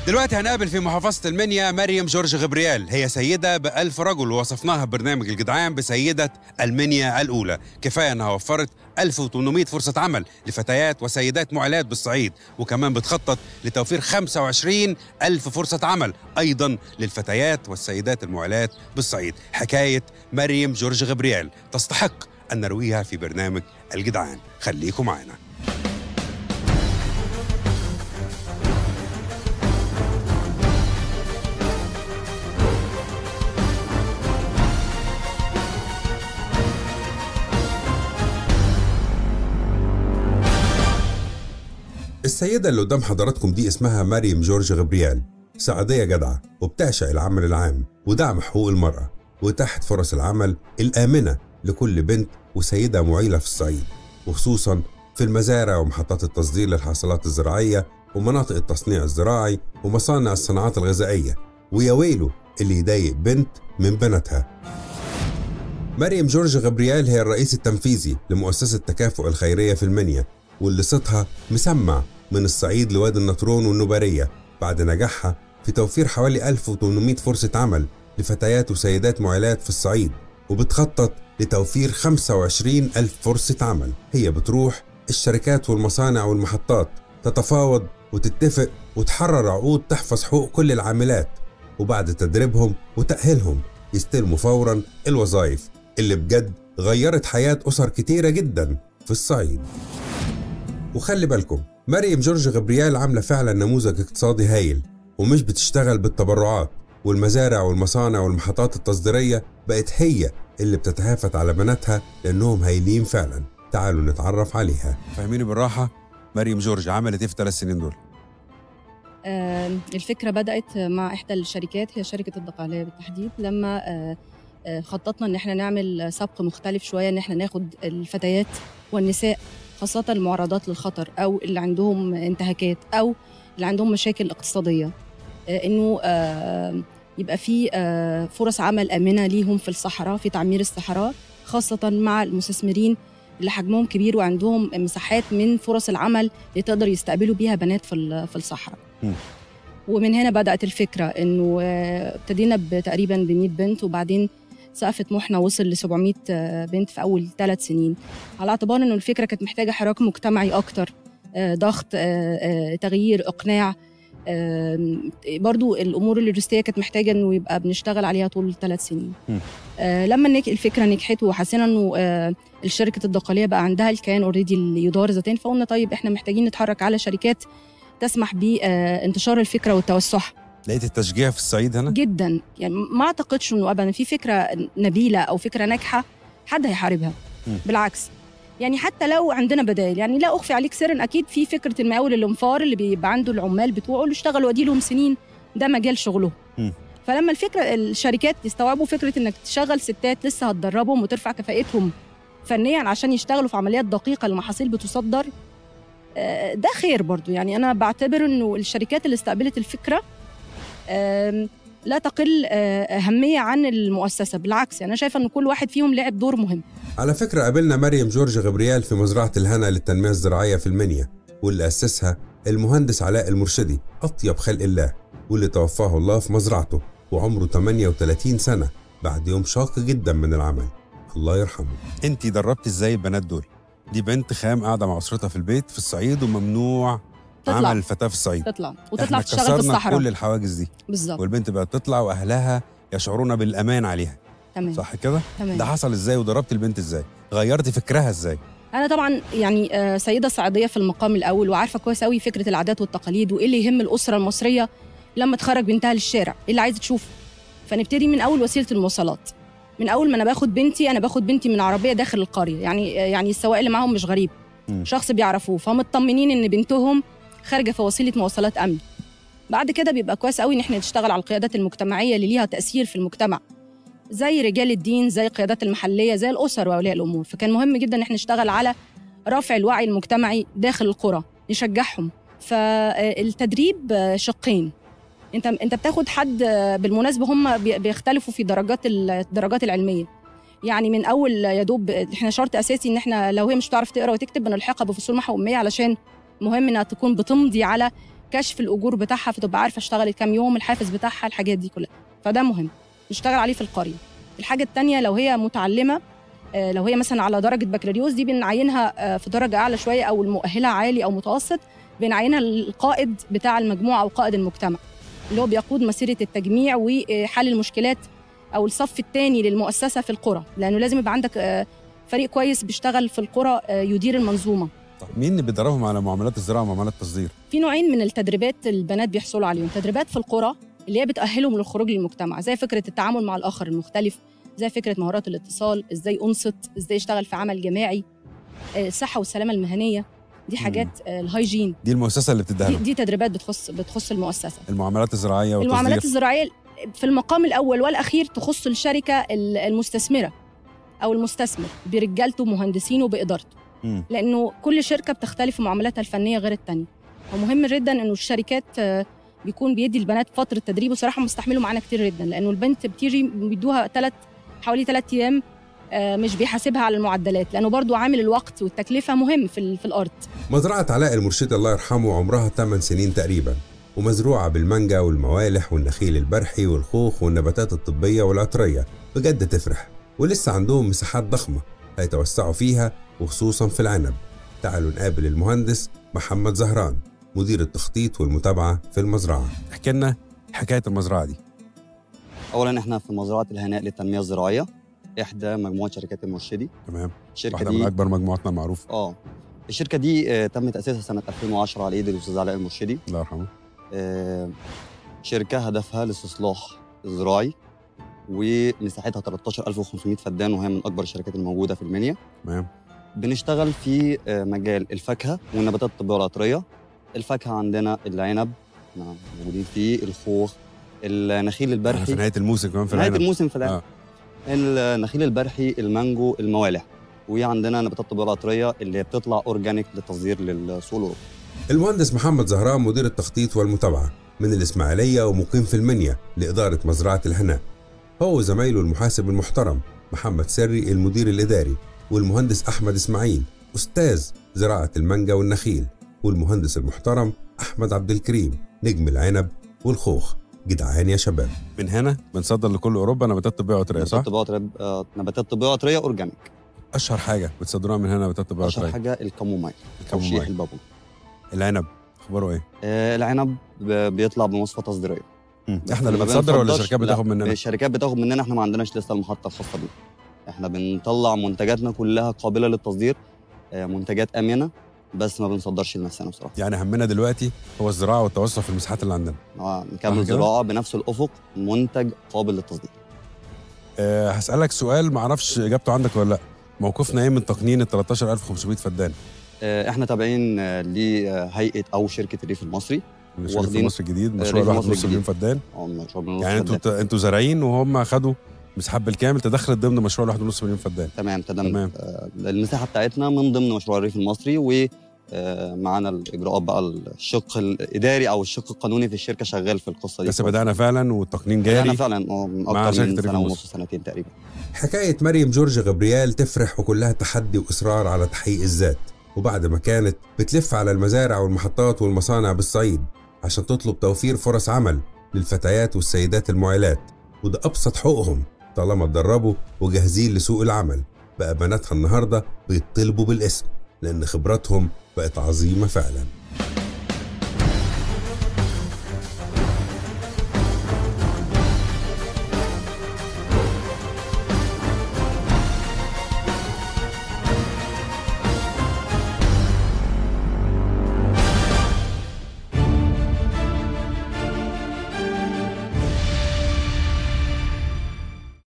دلوقتي هنقابل في محافظة المنيا مريم جورج غبريال هي سيدة بألف رجل ووصفناها ببرنامج الجدعان بسيدة المنيا الأولى كفاية أنها وفرت 1800 فرصة عمل لفتيات وسيدات معلات بالصعيد وكمان بتخطط لتوفير 25 ألف فرصة عمل أيضا للفتيات والسيدات المعلات بالصعيد حكاية مريم جورج غبريال تستحق أن نرويها في برنامج الجدعان خليكم معنا السيدة اللي قدام حضراتكم دي اسمها مريم جورج غبريال سعودية جدعة وبتعشق العمل العام ودعم حقوق المرأة وتحت فرص العمل الآمنة لكل بنت وسيدة معيلة في الصعيد وخصوصا في المزارع ومحطات التصدير للحاصلات الزراعية ومناطق التصنيع الزراعي ومصانع الصناعات الغذائية ويا ويله اللي يضايق بنت من بناتها مريم جورج غبريال هي الرئيس التنفيذي لمؤسسة تكافؤ الخيرية في المنيا واللي صوتها مسمع من الصعيد لوادي النطرون والنبارية بعد نجاحها في توفير حوالي 1800 فرصة عمل لفتيات وسيدات معلات في الصعيد وبتخطط لتوفير 25 ألف فرصة عمل هي بتروح الشركات والمصانع والمحطات تتفاوض وتتفق وتحرر عقود تحفظ حقوق كل العاملات وبعد تدريبهم وتأهيلهم يستلموا فورا الوظائف اللي بجد غيرت حياة أسر كتيرة جدا في الصعيد وخلي بالكم مريم جورج غبريال عاملة فعلا نموذج اقتصادي هايل ومش بتشتغل بالتبرعات والمزارع والمصانع والمحطات التصديرية بقت هي اللي بتتهافت على بناتها لأنهم هايلين فعلا تعالوا نتعرف عليها فاهميني بالراحة مريم جورج عملت ايه في ثلاث سنين دول؟ آه، الفكرة بدأت مع إحدى الشركات هي شركة الدقهلية بالتحديد لما آه، آه، خططنا إن إحنا نعمل سبق مختلف شوية إن إحنا ناخد الفتيات والنساء خاصة المعرضات للخطر أو اللي عندهم انتهاكات أو اللي عندهم مشاكل اقتصادية آه، إنه آه، يبقى في آه، فرص عمل آمنة ليهم في الصحراء في تعمير الصحراء خاصة مع المستثمرين اللي حجمهم كبير وعندهم مساحات من فرص العمل اللي تقدر يستقبلوا بيها بنات في ال- في الصحراء. مم. ومن هنا بدأت الفكرة إنه آه، ابتدينا تقريبا ب 100 بنت وبعدين سقف طموحنا وصل ل 700 آه، بنت في أول ثلاث سنين على اعتبار إنه الفكرة كانت محتاجة حراك مجتمعي أكتر آه، ضغط آه، آه، تغيير إقناع آم، برضو الامور اللوجستيه كانت محتاجه انه يبقى بنشتغل عليها طول الثلاث سنين مم. آه لما نك الفكره نجحت وحسينا انه آه الشركه الدقهليه بقى عندها الكيان اوريدي اللي يدار ذاتيا فقلنا طيب احنا محتاجين نتحرك على شركات تسمح بانتشار الفكره وتوسعها لقيت التشجيع في الصعيد هنا؟ جدا يعني ما اعتقدش انه ابدا في فكره نبيله او فكره ناجحه حد هيحاربها مم. بالعكس يعني حتى لو عندنا بدائل يعني لا اخفي عليك سرا اكيد في فكره المقاول الانفار اللي بيبقى عنده العمال بتوعه اللي اشتغلوا اديلهم سنين ده مجال شغلهم مم. فلما الفكره الشركات يستوعبوا فكره انك تشغل ستات لسه هتدربهم وترفع كفاءتهم فنيا عشان يشتغلوا في عمليات دقيقه المحاصيل بتصدر آه، ده خير برضو يعني انا بعتبر انه الشركات اللي استقبلت الفكره آم، لا تقل آه، اهميه عن المؤسسه بالعكس يعني انا شايفه ان كل واحد فيهم لعب دور مهم على فكرة قابلنا مريم جورج غبريال في مزرعة الهنا للتنمية الزراعية في المنيا واللي أسسها المهندس علاء المرشدي أطيب خلق الله واللي توفاه الله في مزرعته وعمره 38 سنة بعد يوم شاق جدا من العمل الله يرحمه انت دربت ازاي البنات دول دي بنت خام قاعدة مع أسرتها في البيت في الصعيد وممنوع تطلع. عمل الفتاة في الصعيد تطلع احنا وتطلع تشتغل في كسرنا الصحراء كل الحواجز دي بالظبط والبنت بقت تطلع وأهلها يشعرون بالأمان عليها تمام صح كده؟ تمام ده حصل ازاي وضربت البنت ازاي؟ غيرتي فكرها ازاي؟ انا طبعا يعني آه، سيده صعيديه في المقام الاول وعارفه كويس قوي فكره العادات والتقاليد وايه اللي يهم الاسره المصريه لما تخرج بنتها للشارع ايه اللي عايزه تشوفه فنبتدي من اول وسيله المواصلات من اول ما انا باخد بنتي انا باخد بنتي من عربيه داخل القريه يعني آه، يعني السواق اللي معاهم مش غريب مم. شخص بيعرفوه فمطمنين ان بنتهم خارجه في وسيله مواصلات امن بعد كده بيبقى كويس قوي ان احنا نشتغل على القيادات المجتمعيه اللي ليها تاثير في المجتمع زي رجال الدين زي القيادات المحليه زي الاسر واولياء الامور فكان مهم جدا ان احنا نشتغل على رفع الوعي المجتمعي داخل القرى نشجعهم فالتدريب شقين انت انت بتاخد حد بالمناسبه هم بي- بيختلفوا في درجات الدرجات العلميه يعني من اول يا دوب احنا شرط اساسي ان احنا لو هي مش بتعرف تقرا وتكتب بنلحقها بفصول محو اميه علشان مهم انها تكون بتمضي على كشف الاجور بتاعها فتبقى عارفه اشتغلت كام يوم الحافز بتاعها الحاجات دي كلها فده مهم نشتغل عليه في القريه الحاجه الثانيه لو هي متعلمه آه، لو هي مثلا على درجه بكالوريوس دي بنعينها آه، في درجه اعلى شويه او المؤهله عالي او متوسط بنعينها القائد بتاع المجموعه او قائد المجتمع اللي هو بيقود مسيره التجميع وحل المشكلات او الصف الثاني للمؤسسه في القرى لانه لازم يبقى عندك آه، فريق كويس بيشتغل في القرى آه، يدير المنظومه طب مين اللي بيدربهم على معاملات الزراعه ومعاملات التصدير في نوعين من التدريبات البنات بيحصلوا عليهم تدريبات في القرى اللي هي بتأهلهم للخروج للمجتمع زي فكرة التعامل مع الآخر المختلف زي فكرة مهارات الاتصال ازاي أنصت ازاي اشتغل في عمل جماعي آه، الصحة والسلامة المهنية دي حاجات آه، الهايجين دي المؤسسه اللي بتديها دي, لهم دي تدريبات بتخص بتخص المؤسسة المعاملات الزراعيه والتصدير المعاملات الزراعية في المقام الأول والأخير تخص الشركة ال- المستثمرة أو المستثمر برجالته مهندسينه بإدارته مم. لانه كل شركه بتختلف في معاملاتها الفنيه غير التانية ومهم جدا انه الشركات آه، بيكون بيدي البنات فتره تدريب وصراحه مستحملوا معانا كتير جدا لانه البنت بتيجي بيدوها ثلاث حوالي ثلاث ايام آه، مش بيحاسبها على المعدلات لانه برضو عامل الوقت والتكلفه مهم في ال- في الارض مزرعة علاء المرشدي الله يرحمه عمرها 8 سنين تقريبا ومزروعة بالمانجا والموالح والنخيل البرحي والخوخ والنباتات الطبية والعطرية بجد تفرح ولسه عندهم مساحات ضخمة هيتوسعوا فيها وخصوصا في العنب تعالوا نقابل المهندس محمد زهران مدير التخطيط والمتابعة في المزرعة احكي لنا حكاية المزرعة دي اولا احنا في مزرعه الهناء للتنميه الزراعيه احدى مجموعه شركات المرشدي تمام الشركه واحدة من دي أكبر مجموعاتنا المعروفة اه الشركه دي آه، تم تاسيسها سنه 2010 على ايد الاستاذ علاء المرشدي الله يرحمه آه، شركه هدفها الاستصلاح الزراعي ومساحتها 13500 فدان وهي من اكبر الشركات الموجوده في المنيا تمام بنشتغل في آه، مجال الفاكهه والنباتات الطبيه والعطريه الفاكهه عندنا العنب احنا موجودين فيه الخوخ النخيل احنا البرحي في نهاية الموسم كمان في نهايه العنب الموسم في العنب آه. النخيل البرحي المانجو الموالح وعندنا نباتات طبيه العطريه اللي بتطلع اورجانيك للتصدير للسوق الاوروبي المهندس محمد زهران مدير التخطيط والمتابعة من الإسماعيلية ومقيم في المنيا لإدارة مزرعة الهناء هو وزمايله المحاسب المحترم محمد سري المدير الإداري والمهندس أحمد إسماعيل أستاذ زراعة المانجا والنخيل والمهندس المحترم أحمد عبد الكريم نجم العنب والخوخ جدعان يا شباب من هنا بنصدر لكل أوروبا نباتات طبية وطرية نباتات طبيه عطريه آه، نباتات طبيه عطريه اورجانيك أشهر حاجة بتصدروها من هنا نباتات طبية اشهر وطرية حاجه الكامومايل توشيح الكامومايل البابون العنب أخباره إيه؟ آه، العنب ب- بيطلع بمواصفه تصديريه إحنا اللي ما بنصدر ولا بنفضلش- الشركات لا، بتاخد مننا؟ الشركات بتاخد مننا احنا ما عندناش لسه المحطه الخاصه بينا احنا بنطلع منتجاتنا كلها قابله للتصدير آه، منتجات امنه بس ما بنصدرش لنفسنا بصراحه يعني همنا دلوقتي هو الزراعة والتوسع في المساحات اللي عندنا آه، صح نكمل كده؟ زراعه بنفس الافق منتج قابل للتصدير أه هسألك سؤال معرفش إجابته عندك ولا لأ موقفنا إيه من تقنين ال 13500 فدان آه، احنا تابعين آه، لهيئه او شركه الريف المصري اللي شغال في واخدين- مصر الجديد مشروع ريف الواحد مصر ونص مليون الجديد. فدان او مشروع من يعني نص انتوا فدان. انتوا زارعين وهم خدوا مساحات بالكامل تدخلت ضمن مشروع الواحد ونص مليون فدان تمام تمام تمام. آه، المساحه بتاعتنا من ضمن مشروع الريف المصري و آه، معانا الاجراءات بقى الشق الاداري او الشق القانوني في الشركه شغال في القصه دي لسه بدأنا فعلا والتقنين انا جاري فعلا آه، من مع اكتر شركة من الريف سنه المصري. ونص سنتين تقريبا حكاية مريم جورج غبريال تفرح وكلها تحدي وإصرار على تحقيق الذات وبعد ما كانت بتلف على المزارع والمحطات والمصانع بالصعيد عشان تطلب توفير فرص عمل للفتيات والسيدات المعيلات وده أبسط حقوقهم طالما اتدربوا وجاهزين لسوق العمل بقى بناتها النهاردة بيطلبوا بالاسم لأن خبراتهم بقت عظيمة فعلا